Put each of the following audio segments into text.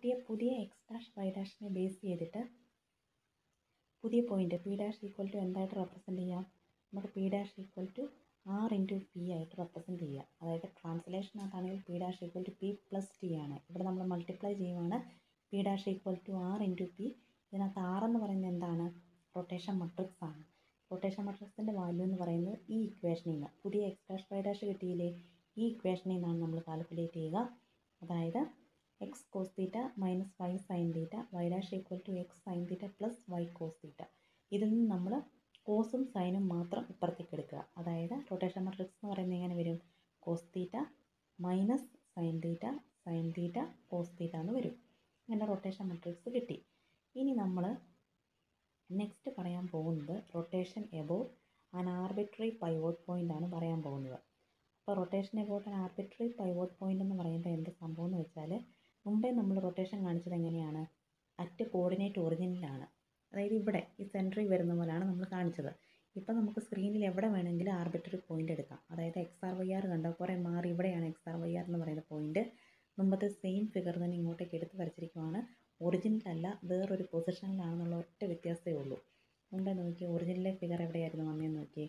കിട്ടിയ പുതിയ X dash Y ഡാഷിനെ ബേസ് ചെയ്തിട്ട് പുതിയ point P dash equal to എന്തായിട്ട് റെപ്രസെൻറ്റ് ചെയ്യാം നമുക്ക് P dash equal to R into P ആയിട്ട് റെപ്രസെൻറ്റ് ചെയ്യാം അതായത് ട്രാൻസ്ലേഷനകത്താണെങ്കിൽ P dash equal to P plus T ആണ് ഇവിടെ നമ്മൾ മൾട്ടിപ്ലൈ ചെയ്യുവാണ് P dash equal to R into P ഇതിനകത്ത് ആർ എന്ന് പറയുന്നത് എന്താണ് റൊട്ടേഷൻ മട്രിക്സ് ആണ് റൊട്ടേഷൻ മട്രിക്സിൻ്റെ വാല്യൂ എന്ന് പറയുന്നത് ഈ ഇക്വേഷനിൽ നിന്ന് പുതിയ എക്സ് ഡാഷ് വൈ ഡാഷ് കിട്ടിയില്ലേ ഈ ഇക്വേഷനിൽ നിന്നാണ് നമ്മൾ കാൽക്കുലേറ്റ് ചെയ്യുക അതായത് X cos theta minus Y sine theta Y dash equal to X sine theta plus Y cos theta ഇതിൽ നിന്ന് നമ്മൾ കോസും സൈനും മാത്രം ഇപ്പുറത്തേക്ക് എടുക്കുക അതായത് റൊട്ടേഷൻ മട്രിക്സ് എന്ന് പറയുന്നത് എങ്ങനെ വരും cos theta minus sine theta sine theta cos theta എന്ന് വരും അങ്ങനെ റൊട്ടേഷൻ മട്രിക്സ് കിട്ടി ഇനി നമ്മൾ നെക്സ്റ്റ് പറയാൻ പോകുന്നത് rotation above an arbitrary pivot point ആണ് പറയാൻ പോകുന്നത് അപ്പോൾ rotation about an arbitrary pivot point എന്ന് പറയുന്നത് എന്ത് സംഭവം എന്ന് വെച്ചാൽ മുമ്പേ നമ്മൾ റൊട്ടേഷൻ കാണിച്ചത് എങ്ങനെയാണ് അറ്റ് കോർഡിനേറ്റ് ഒറിജിനിലാണ് അതായത് ഇവിടെ ഈ സെൻറ്ററിൽ വരുന്ന പോലെയാണ് നമ്മൾ കാണിച്ചത് ഇപ്പം നമുക്ക് സ്ക്രീനിൽ എവിടെ വേണമെങ്കിലും ആർബിട്രറി പോയിൻ്റ് എടുക്കാം അതായത് എക്സ് ആർ വൈ ആർ കണ്ടോ കുറേ മാറി ഇവിടെയാണ് എക്സ് ആർ വൈ ആർ എന്ന് പറയുന്ന പോയിൻ്റ് മുമ്പത്തെ സെയിം ഫിഗർ തന്നെ ഇങ്ങോട്ടേക്ക് എടുത്ത് വരച്ചിരിക്കുവാണ് ഒറിജിനലല്ല വേറൊരു പൊസിഷനിലാണെന്നുള്ള ഒറ്റ വ്യത്യാസമേ ഉള്ളൂ മുമ്പേ നോക്കി ഒറിജിനലിലെ ഫിഗർ എവിടെയായിരുന്നു മമ്മിയെന്ന് നോക്കി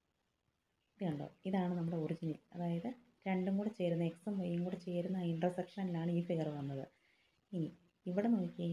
ഇത് കണ്ടോ ഇതാണ് നമ്മുടെ ഒറിജിനൽ അതായത് രണ്ടും കൂടെ ചേരുന്ന എക്സും വൈയും കൂടെ ചേരുന്ന ആ ഇൻ്റർസെക്ഷനിലാണ് ഈ ഫിഗർ വന്നത് ഇനി ഇവിടെ നോക്കി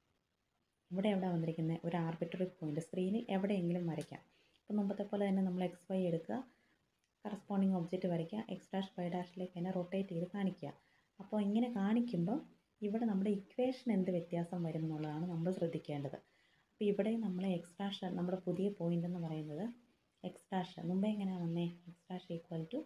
ഇവിടെ എവിടെ വന്നിരിക്കുന്നത് ഒരു ആർബിട്രറി പോയിന്റ് സ്ക്രീനിൽ എവിടെയെങ്കിലും വരയ്ക്കാം ഇപ്പം മുമ്പത്തെ പോലെ തന്നെ നമ്മൾ എക്സ് വൈ എടുക്കുക കറസ്പോണ്ടിങ് ഒബ്ജക്റ്റ് വരയ്ക്കുക എക്സ് ഡാഷ് വൈ ഡാഷിലേക്ക് തന്നെ റൊട്ടേറ്റ് ചെയ്ത് കാണിക്കുക അപ്പോൾ ഇങ്ങനെ കാണിക്കുമ്പോൾ ഇവിടെ നമ്മുടെ ഇക്വേഷൻ എന്ത് വ്യത്യാസം വരും എന്നുള്ളതാണ് നമ്മൾ ശ്രദ്ധിക്കേണ്ടത് അപ്പോൾ ഇവിടെ നമ്മൾ എക്സ് ഡാഷ് നമ്മുടെ പുതിയ പോയിന്റ് എന്ന് പറയുന്നത് എക്സ് ഡാഷ് മുമ്പേ എങ്ങനെയാണ് വന്നേ X dash equal to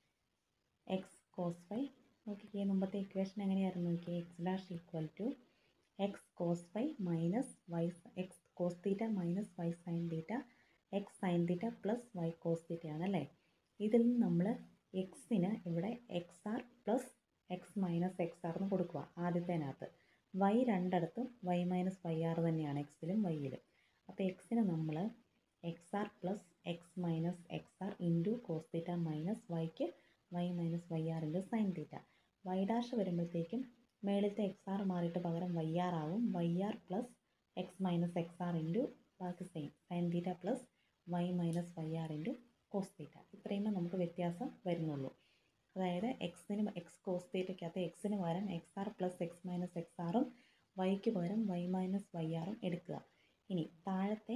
X cos Y നോക്കിക്കേ മുമ്പത്തെ ഇക്വേഷൻ എങ്ങനെയായിരുന്നു നോക്കിയേ X dash equal to X cos Y minus Y X cos theta minus Y sine theta X sine theta plus Y cos theta ആണല്ലേ ഇതിൽ നിന്ന് നമ്മൾ എക്സിന് ഇവിടെ X R plus X minus X R എന്ന് കൊടുക്കുക ആദ്യത്തേനകത്ത് വൈ രണ്ടിടത്തും വൈ മൈനസ് വൈ ആർ തന്നെയാണ് എക്സിലും വൈയിലും അപ്പോൾ എക്സിന് നമ്മൾ X R plus X minus X R into cos theta minus വൈക്ക് Y minus Y R into sine theta Y dash വരുമ്പോഴത്തേക്കും മേളിലത്തെ എക്സ് ആർ മാറിയിട്ട് പകരം വൈ ആർ ആവും Y R plus X minus X R into ബാക്കി same sine theta plus Y minus Y R into cos theta ഇത്രയുമേ നമുക്ക് വ്യത്യാസം വരുന്നുള്ളൂ അതായത് എക്സിന് എക്സ് കോസ് തീറ്റയ്ക്കകത്ത് എക്സിന് പകരം X R plus X minus X ആറും വൈക്ക് പകരം വൈ മൈനസ് വൈ ആറും എടുക്കുക ഇനി താഴത്തെ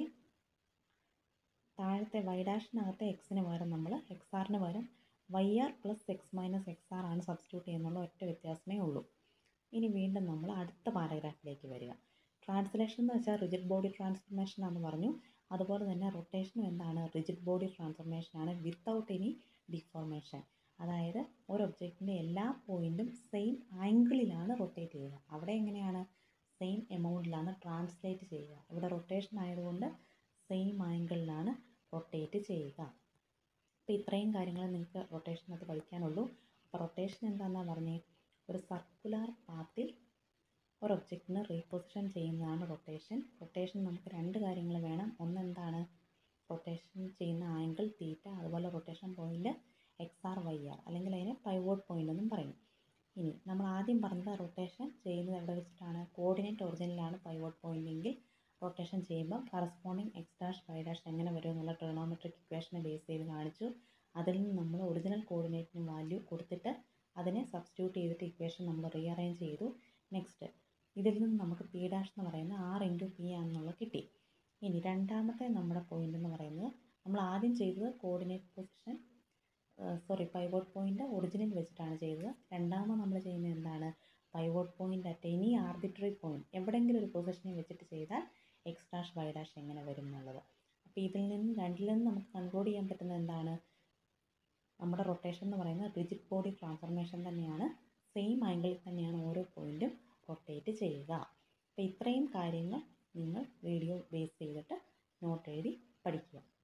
താഴത്തെ വൈ ഡാഷിനകത്തെ എക്സിന് പകരം നമ്മൾ എക്സ് ആറിന് പകരം Y R plus X minus X R ആണ് സബ്സ്റ്റിറ്റ്യൂട്ട് ചെയ്യുന്നുള്ള ഒറ്റ വ്യത്യാസമേ ഉള്ളൂ ഇനി വീണ്ടും നമ്മൾ അടുത്ത പാരഗ്രാഫിലേക്ക് വരിക ട്രാൻസ്ലേഷൻ എന്ന് വെച്ചാൽ റിജിഡ് ബോഡി ട്രാൻസ്ഫർമേഷൻ ആണെന്ന് പറഞ്ഞു അതുപോലെ തന്നെ റൊട്ടേഷനും എന്താണ് റിജിഡ് ബോഡി ട്രാൻസ്ഫർമേഷൻ ആണ് വിത്തൗട്ട് എനി ഡിഫോർമേഷൻ അതായത് ഒരു ഒബ്ജക്റ്റിൻ്റെ എല്ലാ പോയിൻറ്റും സെയിം ആംഗിളിലാണ് റൊട്ടേറ്റ് ചെയ്യുക അവിടെ എങ്ങനെയാണ് സെയിം എമൗണ്ടിലാണ് ട്രാൻസ്ലേറ്റ് ചെയ്യുക ഇവിടെ റൊട്ടേഷൻ ആയതുകൊണ്ട് സെയിം ആംഗിളിലാണ് റൊട്ടേറ്റ് ചെയ്യുക അപ്പോൾ ഇത്രയും കാര്യങ്ങൾ നിങ്ങൾക്ക് റൊട്ടേഷനകത്ത് പഠിക്കാനുള്ളൂ അപ്പോൾ റൊട്ടേഷൻ എന്താണെന്നാണ് പറഞ്ഞേ ഒരു സർക്കുലർ പാത്തിൽ ഒരു ഒബ്ജക്റ്റിന് റീപൊസിഷൻ ചെയ്യുന്നതാണ് റൊട്ടേഷൻ റൊട്ടേഷൻ നമുക്ക് രണ്ട് കാര്യങ്ങൾ വേണം ഒന്ന് എന്താണ് റൊട്ടേഷൻ ചെയ്യുന്ന ആംഗിൾ തീറ്റ അതുപോലെ rotation point X R Y R അല്ലെങ്കിൽ അതിനെ പൈവോട്ട് പോയിൻ്റ് എന്നും പറയും ഇനി നമ്മൾ ആദ്യം പറഞ്ഞത് റൊട്ടേഷൻ ചെയ്യുന്നത് എവിടെ വെച്ചിട്ടാണ് കോർഡിനേറ്റ് ഒറിജിനിലാണ് പൈവോട്ട് പോയിൻ്റ് എങ്കിൽ റൊട്ടേഷൻ ചെയ്യുമ്പോൾ corresponding X dash Y dash എങ്ങനെ വരും എന്നുള്ള ട്രിഗണോമെട്രിക് ഇക്വേഷനെ ബേസ് ചെയ്ത് കാണിച്ചു അതിൽ നിന്ന് നമ്മൾ ഒറിജിനൽ കോർഡിനേറ്റിന് വാല്യൂ കൊടുത്തിട്ട് അതിനെ സബ്സ്റ്റിറ്റ്യൂട്ട് ചെയ്തിട്ട് ഇക്വേഷൻ നമ്മൾ റീഅറേഞ്ച് ചെയ്തു നെക്സ്റ്റ് ഇതിൽ നിന്ന് നമുക്ക് പി ഡാഷ് എന്ന് പറയുന്ന ആർ ഇൻറ്റു പി ആണെന്നുള്ളത് കിട്ടി ഇനി രണ്ടാമത്തെ നമ്മുടെ പോയിന്റ് എന്ന് പറയുന്നത് നമ്മൾ ആദ്യം ചെയ്തത് coordinate position sorry pivot point original വെച്ചിട്ടാണ് ചെയ്തത് രണ്ടാമത് നമ്മൾ ചെയ്യുന്നത് എന്താണ് pivot point at any arbitrary point എവിടെയെങ്കിലും ഒരു പൊസിഷനിൽ വെച്ചിട്ട് ചെയ്താൽ എക്സ് ഡാഷ് വൈ ഡാഷ് എങ്ങനെ വരും എന്നുള്ളത് അപ്പോൾ ഇതിൽ നിന്ന് രണ്ടിൽ നിന്ന് നമുക്ക് കൺക്ലൂഡ് ചെയ്യാൻ പറ്റുന്നത് എന്താണ് നമ്മുടെ റൊട്ടേഷൻ എന്ന് പറയുന്നത് റിജിഡ് ബോഡി ട്രാൻസ്ഫർമേഷൻ തന്നെയാണ് സെയിം ആംഗിളിൽ തന്നെയാണ് ഓരോ പോയിൻറ്റും റൊട്ടേറ്റ് ചെയ്യുക അപ്പോൾ ഇത്രയും കാര്യങ്ങൾ നിങ്ങൾ വീഡിയോ ബേസ് ചെയ്തിട്ട് നോട്ട് എഴുതി പഠിക്കുക